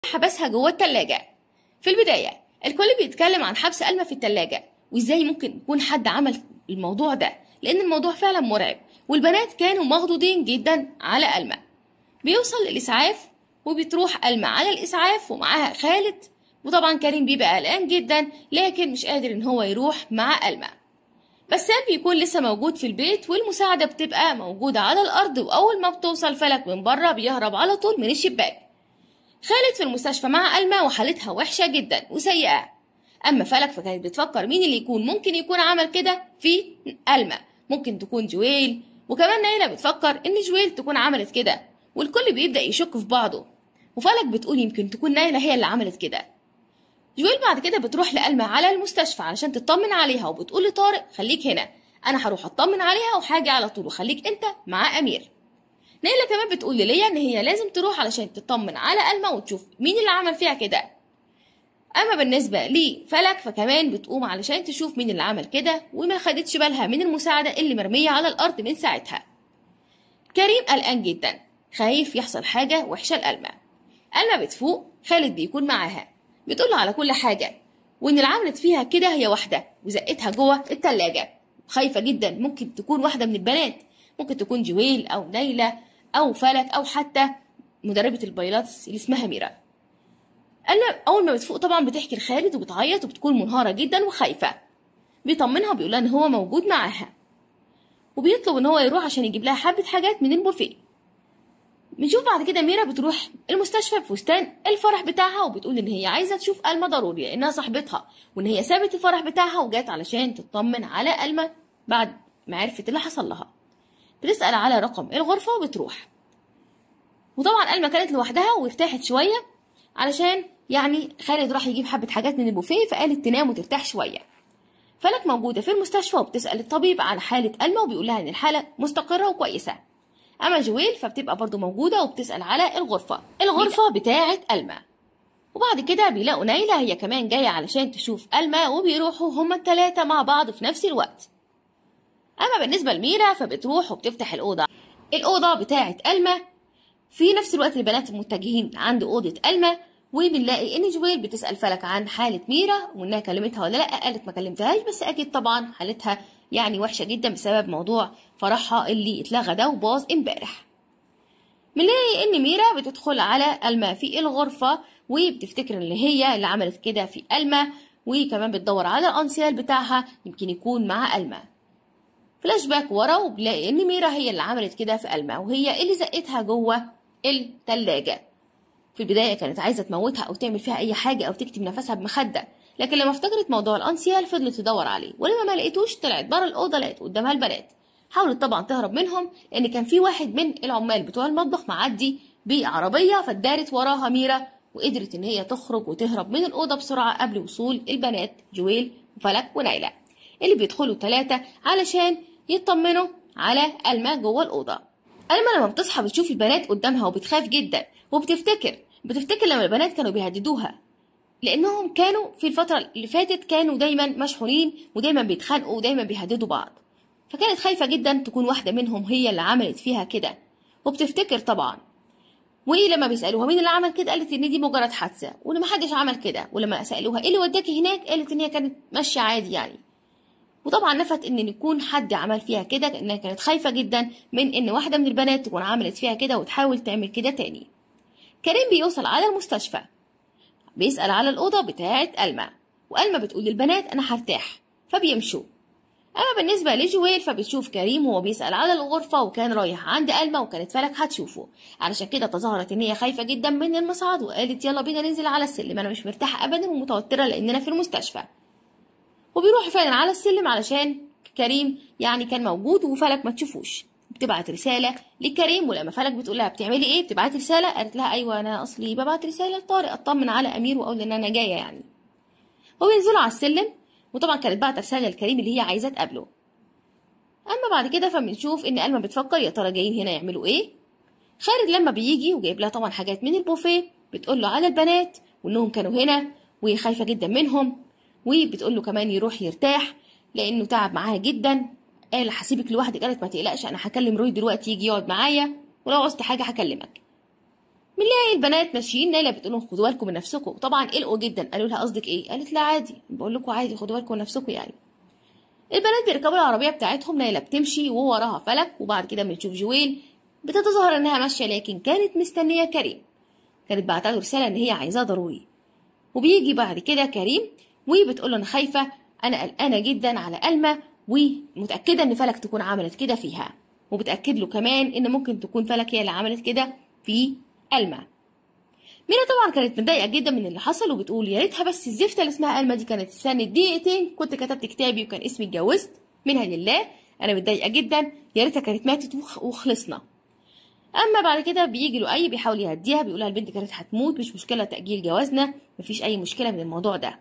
حبسها جوه التلاجة في البداية الكل بيتكلم عن حبس ألما في التلاجة وإزاي ممكن يكون حد عمل الموضوع ده لأن الموضوع فعلا مرعب والبنات كانوا مخضوضين جدا على ألما بيوصل الإسعاف وبتروح ألما على الإسعاف ومعاها خالد وطبعا كريم بيبقى قلقان جدا لكن مش قادر إن هو يروح مع ألما بسام بيكون لسه موجود في البيت والمساعدة بتبقى موجودة على الأرض وأول ما بتوصل فلك من بره بيهرب على طول من الشباك خالد في المستشفى مع ألما وحالتها وحشة جدا وسيئة أما فلك فكانت بتفكر مين اللي يكون ممكن يكون عمل كده في ألما ممكن تكون جويل وكمان نايلة بتفكر إن جويل تكون عملت كده والكل بيبدأ يشك في بعضه وفلك بتقول يمكن تكون نايلة هي اللي عملت كده جويل بعد كده بتروح لألما على المستشفى علشان تطمن عليها وبتقول لطارق خليك هنا أنا هروح أطمن عليها وحاجة على طول وخليك أنت مع أمير نيلة كمان بتقول لليا إن هي لازم تروح علشان تطمن على ألما وتشوف مين اللي عمل فيها كده أما بالنسبة لفلك فكمان بتقوم علشان تشوف مين اللي عمل كده وما خدتش بالها من المساعدة اللي مرمية على الأرض من ساعتها كريم قلقان جدا خايف يحصل حاجة وحشة لألما ألما بتفوق خالد بيكون معاها بتقول على كل حاجة وإن اللي عملت فيها كده هي واحدة وزقتها جوه التلاجة خايفة جدا ممكن تكون واحدة من البنات ممكن تكون جويل أو نيلة أو فلك أو حتى مدربة البايلاتس اللي اسمها ميرا ألا أول ما بتفوق طبعا بتحكي لخالد وبتعيط وبتكون منهارة جدا وخايفة بيطمنها وبيقولها إن هو موجود معاها وبيطلب إن هو يروح عشان يجيب لها حبة حاجات من البوفيه بنشوف بعد كده ميرا بتروح المستشفى بفستان الفرح بتاعها وبتقول ان هي عايزه تشوف الما ضروري لانها صاحبتها وان هي سابت الفرح بتاعها وجات علشان تطمن على الما بعد ما عرفت اللي حصل لها بتسال على رقم الغرفه وبتروح وطبعا الما كانت لوحدها وارتاحت شويه علشان يعني خالد راح يجيب حبه حاجات من البوفيه فقالت تنام وترتاح شويه فلك موجوده في المستشفى وبتسال الطبيب على حاله الما وبيقول لها ان الحاله مستقره وكويسه اما جويل فبتبقى برضو موجوده وبتسال على الغرفه الغرفه بتاعه الما وبعد كده بيلاقوا نايلة هي كمان جاية علشان تشوف ألما وبيروحوا هما التلاتة مع بعض في نفس الوقت أما بالنسبة لميرا فبتروح وبتفتح الأوضة الأوضة بتاعة ألما في نفس الوقت البنات متجهين عند أوضة ألما وبنلاقي إن جويل بتسأل فلك عن حالة ميرا وإنها كلمتها ولا لأ قالت ما كلمتهاش بس أكيد طبعا حالتها يعني وحشة جدا بسبب موضوع فرحها اللي اتلغى ده وباظ امبارح بنلاقي ان ميرا بتدخل على الما في الغرفة وبتفتكر ان هي اللي عملت كده في الما وكمان بتدور على الانسيال بتاعها يمكن يكون مع الما فلاش باك ورا وبنلاقي ان ميرا هي اللي عملت كده في الما وهي اللي زقتها جوه التلاجة في البداية كانت عايزة تموتها أو تعمل فيها أي حاجة أو تكتم نفسها بمخدة لكن لما افتكرت موضوع الانسيال فضلت تدور عليه ولما ما لقيتوش طلعت بره الاوضه لقيت قدامها البنات حاولت طبعا تهرب منهم لان كان في واحد من العمال بتوع المطبخ معدي بعربيه فدارت وراها ميرا وقدرت ان هي تخرج وتهرب من الاوضه بسرعه قبل وصول البنات جويل وفلك ونايله اللي بيدخلوا ثلاثه علشان يطمنوا على الما جوه الاوضه الما لما بتصحى بتشوف البنات قدامها وبتخاف جدا وبتفتكر بتفتكر لما البنات كانوا بيهددوها لانهم كانوا في الفتره اللي فاتت كانوا دايما مشحونين ودايما بيتخانقوا ودايما بيهددوا بعض فكانت خايفه جدا تكون واحده منهم هي اللي عملت فيها كده وبتفتكر طبعا ولما بيسالوها مين اللي عمل كده قالت ان دي مجرد حادثه وان ما حدش عمل كده ولما سالوها ايه اللي وداكي هناك قالت ان هي كانت ماشيه عادي يعني وطبعا نفت ان يكون حد عمل فيها كده انها كانت خايفه جدا من ان واحده من البنات تكون عملت فيها كده وتحاول تعمل كده تاني كريم بيوصل على المستشفى بيسأل على الأوضة بتاعة ألما وألما بتقول للبنات أنا هرتاح فبيمشوا أما بالنسبة لجويل فبتشوف كريم وهو بيسأل على الغرفة وكان رايح عند ألما وكانت فلك هتشوفه علشان كده تظاهرت إن هي خايفة جدا من المصعد وقالت يلا بينا ننزل على السلم أنا مش مرتاحة أبدا ومتوترة لأننا في المستشفى وبيروحوا فعلا على السلم علشان كريم يعني كان موجود وفلك ما تشوفوش بتبعت رسالة لكريم ولما فلك بتقول لها بتعملي ايه بتبعت رسالة قالت لها ايوه انا اصلي ببعت رسالة لطارق اطمن على امير واقول ان انا جاية يعني وبينزلوا على السلم وطبعا كانت بعت رسالة لكريم اللي هي عايزة تقابله اما بعد كده فبنشوف ان الما بتفكر يا ترى جايين هنا يعملوا ايه خالد لما بيجي وجايب لها طبعا حاجات من البوفيه بتقول له على البنات وانهم كانوا هنا وهي خايفة جدا منهم وبتقول له كمان يروح يرتاح لانه تعب معاها جدا قال هسيبك لوحدك قالت ما تقلقش انا هكلم روي دلوقتي يجي يقعد معايا ولو عوزت حاجه هكلمك بنلاقي البنات ماشيين نايله بتقول لهم خدوا بالكم من نفسكم طبعا قلقوا جدا قالوا لها قصدك ايه قالت لا عادي بقول لكم عادي خدوا بالكم من نفسكم يعني البنات بيركبوا العربيه بتاعتهم نايله بتمشي ووراها فلك وبعد كده بنشوف جويل بتتظاهر انها ماشيه لكن كانت مستنيه كريم كانت بعتله رساله ان هي عايزاه ضروري وبيجي بعد كده كريم وبتقول له انا خايفه انا قلقانه جدا على ألمى ومتاكده ان فلك تكون عملت كده فيها وبتاكد له كمان ان ممكن تكون فلك هي اللي عملت كده في ألمى ميرا طبعا كانت متضايقه جدا من اللي حصل وبتقول يا ريتها بس الزفته اللي اسمها ألمى دي كانت استنت دقيقتين كنت كتبت كتابي وكان اسمي اتجوزت منها لله انا متضايقه جدا يا ريتها كانت ماتت وخ- وخلصنا اما بعد كده بيجي لؤي بيحاول يهديها بيقولها البنت كانت هتموت مش مشكله تاجيل جوازنا مفيش اي مشكله من الموضوع ده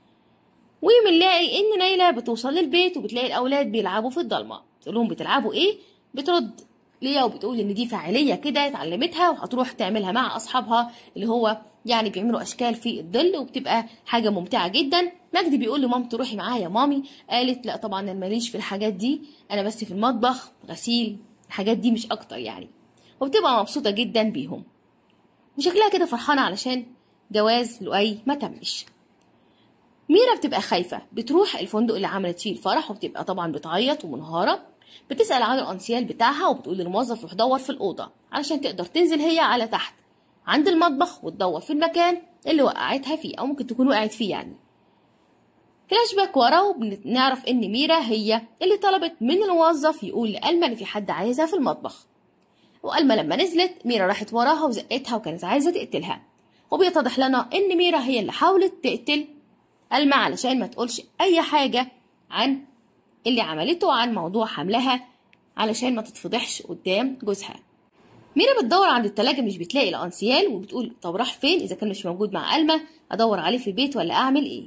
وبنلاقي ان نايله بتوصل للبيت وبتلاقي الاولاد بيلعبوا في الضلمه تقول لهم بتلعبوا ايه بترد ليا وبتقول ان دي فاعليه كده اتعلمتها وهتروح تعملها مع اصحابها اللي هو يعني بيعملوا اشكال في الظل وبتبقى حاجه ممتعه جدا مجدي بيقول لمامته روحي معايا يا مامي قالت لا طبعا انا ماليش في الحاجات دي انا بس في المطبخ غسيل الحاجات دي مش اكتر يعني وبتبقى مبسوطه جدا بيهم وشكلها كده فرحانه علشان جواز لؤي ما تمش ميرا بتبقى خايفة بتروح الفندق اللي عملت فيه الفرح وبتبقى طبعا بتعيط ومنهارة بتسأل عن الأنسيال بتاعها وبتقول للموظف روح دور في الأوضة علشان تقدر تنزل هي على تحت عند المطبخ وتدور في المكان اللي وقعتها فيه أو ممكن تكون وقعت فيه يعني فلاش باك ورا وبنعرف إن ميرا هي اللي طلبت من الموظف يقول لألما إن في حد عايزها في المطبخ وألما لما نزلت ميرا راحت وراها وزقتها وكانت عايزة تقتلها وبيتضح لنا إن ميرا هي اللي حاولت تقتل ألما علشان ما تقولش أي حاجة عن اللي عملته عن موضوع حملها علشان ما تتفضحش قدام جوزها ميرا بتدور عند التلاجة مش بتلاقي الأنسيال وبتقول طب راح فين إذا كان مش موجود مع ألما أدور عليه في البيت ولا أعمل إيه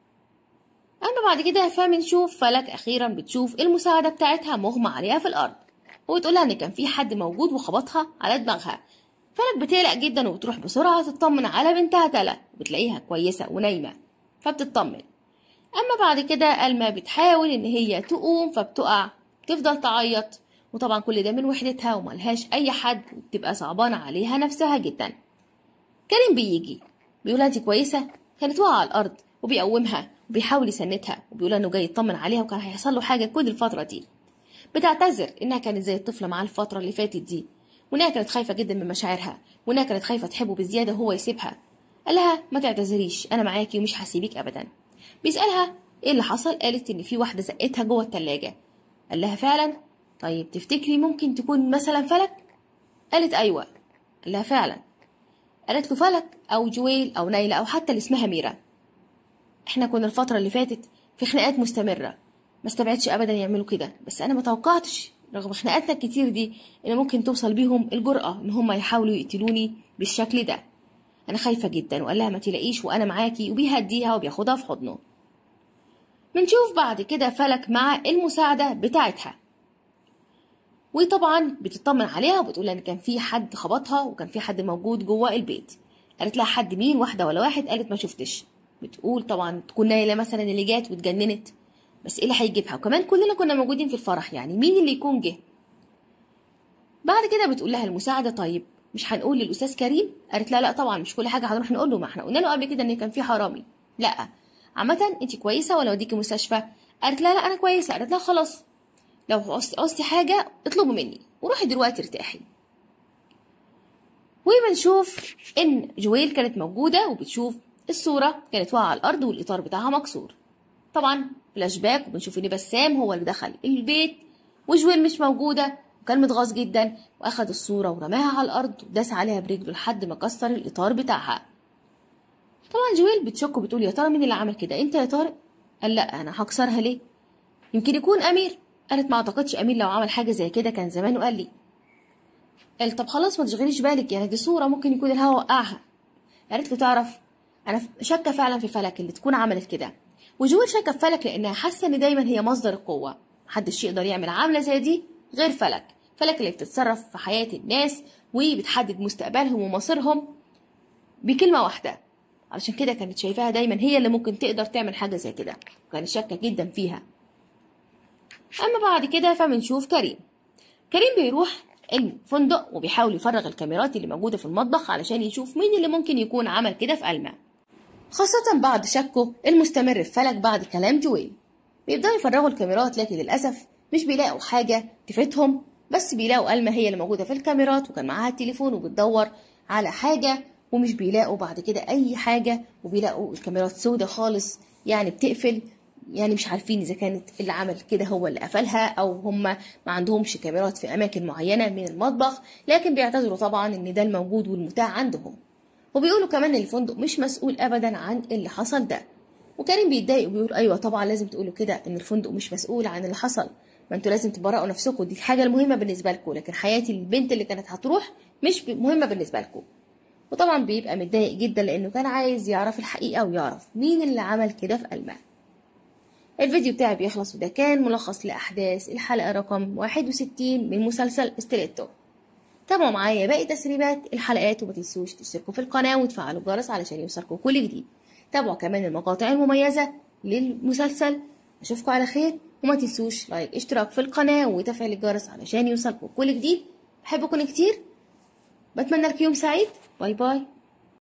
أما بعد كده فبنشوف فلك أخيرا بتشوف المساعدة بتاعتها مغمى عليها في الأرض وبتقولها إن كان في حد موجود وخبطها على دماغها فلك بتقلق جدا وبتروح بسرعة تطمن على بنتها تلا بتلاقيها كويسة ونايمة فبتطمن أما بعد كده ألما بتحاول إن هي تقوم فبتقع تفضل تعيط وطبعا كل ده من وحدتها وملهاش أي حد وبتبقى صعبانة عليها نفسها جدا كريم بيجي بيقولها انت كويسة كانت واقعة على الأرض وبيقومها وبيحاول يسندها وبيقولها إنه جاي يطمن عليها وكان هيحصل له حاجة كل الفترة دي بتعتذر إنها كانت زي الطفلة معاه الفترة اللي فاتت دي وإنها كانت خايفة جدا من مشاعرها وإنها كانت خايفة تحبه بزيادة وهو يسيبها قال لها ما تعتذريش أنا معاكي ومش هسيبك أبدا بيسألها ايه اللي حصل قالت ان في واحدة زقتها جوه التلاجة قال لها فعلا طيب تفتكري ممكن تكون مثلا فلك قالت ايوه قال لها فعلا قالت له فلك او جويل او نيلة او حتى اللي اسمها ميرا احنا كنا الفترة اللي فاتت في خناقات مستمرة ما استبعدش ابدا يعملوا كده بس انا ما توقعتش رغم خناقاتنا الكتير دي ان ممكن توصل بيهم الجرأة ان هم يحاولوا يقتلوني بالشكل ده انا خايفة جدا وقال لها ما تلاقيش وانا معاكي وبيهديها وبياخدها في حضنه بنشوف بعد كده فلك مع المساعدة بتاعتها وطبعا بتطمن عليها وبتقول ان كان في حد خبطها وكان في حد موجود جوه البيت قالت لها حد مين واحدة ولا واحد قالت ما شفتش بتقول طبعا تكون نايلة مثلا اللي جات واتجننت بس ايه اللي هيجيبها وكمان كلنا كنا موجودين في الفرح يعني مين اللي يكون جه بعد كده بتقول لها المساعدة طيب مش هنقول للأستاذ كريم قالت لا لا طبعا مش كل حاجة هنروح نقول له ما احنا قلنا له قبل كده ان كان في حرامي لا عامة انت كويسة ولا اوديكي مستشفى قالت لا لا انا كويسة قالت لا خلاص لو عوزتي عوزتي حاجة اطلبي مني وروحي دلوقتي ارتاحي وبنشوف ان جويل كانت موجودة وبتشوف الصورة كانت واقعة على الأرض والإطار بتاعها مكسور طبعا فلاش باك وبنشوف ان بسام هو اللي دخل البيت وجويل مش موجودة وكان متغاظ جدا واخد الصورة ورماها على الأرض وداس عليها برجله لحد ما كسر الإطار بتاعها طبعا جويل بتشك وبتقول يا ترى مين اللي عمل كده انت يا طارق قال لا انا هكسرها ليه يمكن يكون امير قالت ما اعتقدش امير لو عمل حاجه زي كده كان زمانه قال لي قال طب خلاص ما تشغليش بالك يعني دي صوره ممكن يكون الهوا وقعها قالت له تعرف انا شاكه فعلا في فلك اللي تكون عملت كده وجويل شاكه في فلك لانها حاسه ان دايما هي مصدر القوه محدش يقدر يعمل عامله زي دي غير فلك فلك اللي بتتصرف في حياه الناس وبتحدد مستقبلهم ومصيرهم بكلمه واحده علشان كده كانت شايفاها دايما هي اللي ممكن تقدر تعمل حاجة زي كده وكانت شاكة جدا فيها أما بعد كده فبنشوف كريم كريم بيروح الفندق وبيحاول يفرغ الكاميرات اللي موجودة في المطبخ علشان يشوف مين اللي ممكن يكون عمل كده في ألما خاصة بعد شكه المستمر في فلك بعد كلام جويل بيبدأوا يفرغوا الكاميرات لكن للأسف مش بيلاقوا حاجة تفيدهم بس بيلاقوا ألما هي اللي موجودة في الكاميرات وكان معاها التليفون وبتدور على حاجة ومش بيلاقوا بعد كده أي حاجة وبيلاقوا الكاميرات سودة خالص يعني بتقفل يعني مش عارفين إذا كانت اللي عمل كده هو اللي قفلها أو هم ما عندهمش كاميرات في أماكن معينة من المطبخ لكن بيعتذروا طبعا إن ده الموجود والمتاح عندهم وبيقولوا كمان إن الفندق مش مسؤول أبدا عن اللي حصل ده وكريم بيتضايق وبيقول أيوة طبعا لازم تقولوا كده إن الفندق مش مسؤول عن اللي حصل ما انتوا لازم تبرئوا نفسكم دي الحاجة المهمة بالنسبة لكم لكن حياة البنت اللي كانت هتروح مش مهمة بالنسبة لكم وطبعا بيبقى متضايق جدا لأنه كان عايز يعرف الحقيقة ويعرف مين اللي عمل كده في ألمان الفيديو بتاعي بيخلص وده كان ملخص لأحداث الحلقة رقم 61 من مسلسل ستريتو تابعوا معايا باقي تسريبات الحلقات وما تنسوش تشتركوا في القناة وتفعلوا الجرس علشان يوصلكم كل جديد تابعوا كمان المقاطع المميزة للمسلسل أشوفكم على خير وما تنسوش لايك اشتراك في القناة وتفعيل الجرس علشان يوصلكم كل جديد بحبكم كتير بتمنى لكم يوم سعيد باي باي